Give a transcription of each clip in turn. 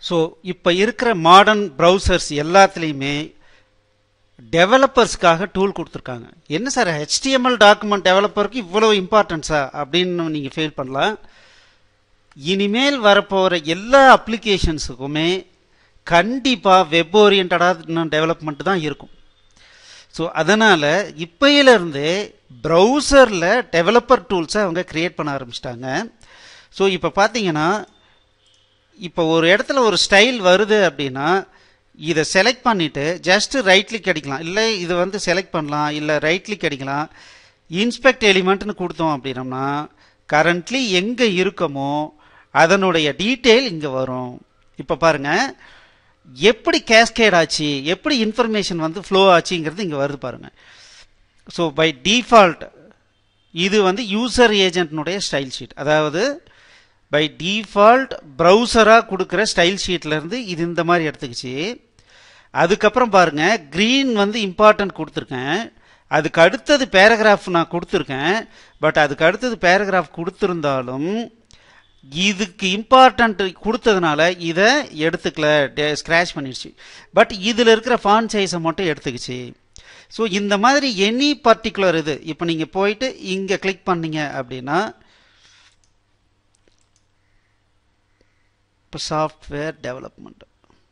so இப்போ இருக்கிற modern browsers எல்லாத்துலேயுமே டெவலப்பர்ஸ்க்காக டூல் கொடுத்துருக்காங்க என்ன சார் ஹெச்டிஎம்எல் டாக்குமெண்ட் டெவலப்பருக்கு இவ்வளோ இம்பார்ட்டன்ஸா அப்படின்னு நீங்கள் ஃபீல் பண்ணலாம் இனிமேல் வரப்போகிற எல்லா அப்ளிகேஷன்ஸுக்குமே கண்டிப்பாக வெப் ஓரியன்டான டெவலப்மெண்ட் தான் இருக்கும் ஸோ அதனால் இப்போயிலிருந்தே ப்ரௌசரில் டெவலப்பர் டூல்ஸை அவங்க க்ரியேட் பண்ண ஆரம்பிச்சிட்டாங்க ஸோ இப்போ பார்த்தீங்கன்னா இப்போ ஒரு இடத்துல ஒரு ஸ்டைல் வருது அப்படின்னா இதை செலக்ட் பண்ணிவிட்டு ஜஸ்ட் ரைட் கிளிக் அடிக்கலாம் இல்லை இது வந்து செலக்ட் பண்ணலாம் இல்லை ரைட் கிளிக் அடிக்கலாம் இன்ஸ்பெக்ட் எலிமெண்ட்னு கொடுத்தோம் அப்படின்னம்னா கரண்ட்லி எங்கே இருக்கமோ அதனுடைய டீட்டெயில் இங்கே வரும் இப்போ பாருங்கள் எப்படி கேஸ்கேட் ஆச்சு எப்படி இன்ஃபர்மேஷன் வந்து ஃப்ளோ ஆச்சுங்கிறது இங்கே வருது பாருங்கள் ஸோ பை டிஃபால்ட் இது வந்து யூசர் ஏஜென்ட்னுடைய ஸ்டைல் ஷீட் அதாவது பை டிஃபால்ட் ப்ரௌசராக கொடுக்குற ஸ்டைல் ஷீட்லேருந்து இது இந்த மாதிரி எடுத்துக்கிச்சு அதுக்கப்புறம் பாருங்கள் க்ரீன் வந்து இம்பார்ட்டன்ட் கொடுத்துருக்கேன் அதுக்கு அடுத்தது பேராகிராஃப் நான் கொடுத்துருக்கேன் பட் அதுக்கு அடுத்தது பேராகிராஃப் கொடுத்துருந்தாலும் இதுக்கு இம்பார்ட்டன்ட் கொடுத்ததுனால இதை எடுத்துக்கல ஸ்க்ராச் பண்ணிடுச்சு பட் இதில் இருக்கிற ஃபான் சைஸை மட்டும் எடுத்துக்கிச்சு ஸோ இந்த மாதிரி எனி பர்டிகுலர் இது இப்போ நீங்கள் போயிட்டு இங்கே கிளிக் பண்ணீங்க அப்படின்னா இப்போ சாஃப்ட்வேர் டெவலப்மெண்ட்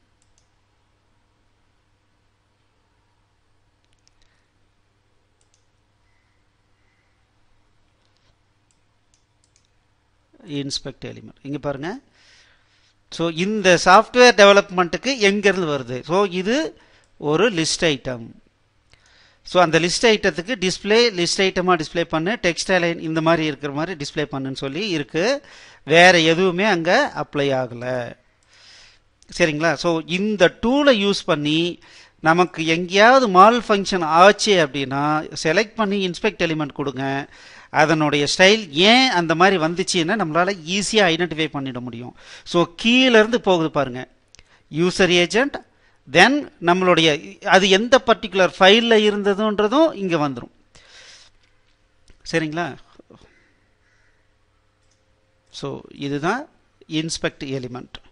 இன்ஸ்பெக்ட் எலிமெண்ட் இங்கே பாருங்கள் ஸோ இந்த சாஃப்ட்வேர் டெவலப்மெண்ட்டுக்கு எங்கேருந்து வருது ஸோ இது ஒரு லிஸ்ட் ஐட்டம் ஸோ அந்த லிஸ்ட் ஐட்டத்துக்கு டிஸ்பிளே லிஸ்ட் ஐட்டமாக டிஸ்பிளே பண்ணு டெக்ஸ்டைல் லைன் இந்த மாதிரி இருக்கிற மாதிரி டிஸ்பிளே பண்ணுன்னு சொல்லி இருக்குது வேறு எதுவுமே அங்கே அப்ளை ஆகலை சரிங்களா ஸோ இந்த டூலை யூஸ் பண்ணி நமக்கு எங்கேயாவது மால் ஃபங்க்ஷன் ஆச்சு அப்படின்னா செலக்ட் பண்ணி இன்ஸ்பெக்ட் எலிமெண்ட் கொடுங்க அதனுடைய ஸ்டைல் ஏன் அந்த மாதிரி வந்துச்சுன்னா நம்மளால் ஈஸியாக ஐடென்டிஃபை பண்ணிட முடியும் ஸோ கீழேருந்து போகுது பாருங்கள் யூசர் ஏஜென்ட் தென் நம்மளுடைய அது எந்த பர்டிகுலர் ஃபைலில் இருந்ததுன்றதும் இங்கே வந்துடும் சரிங்களா ஸோ இதுதான் இன்ஸ்பெக்ட் எலிமெண்ட்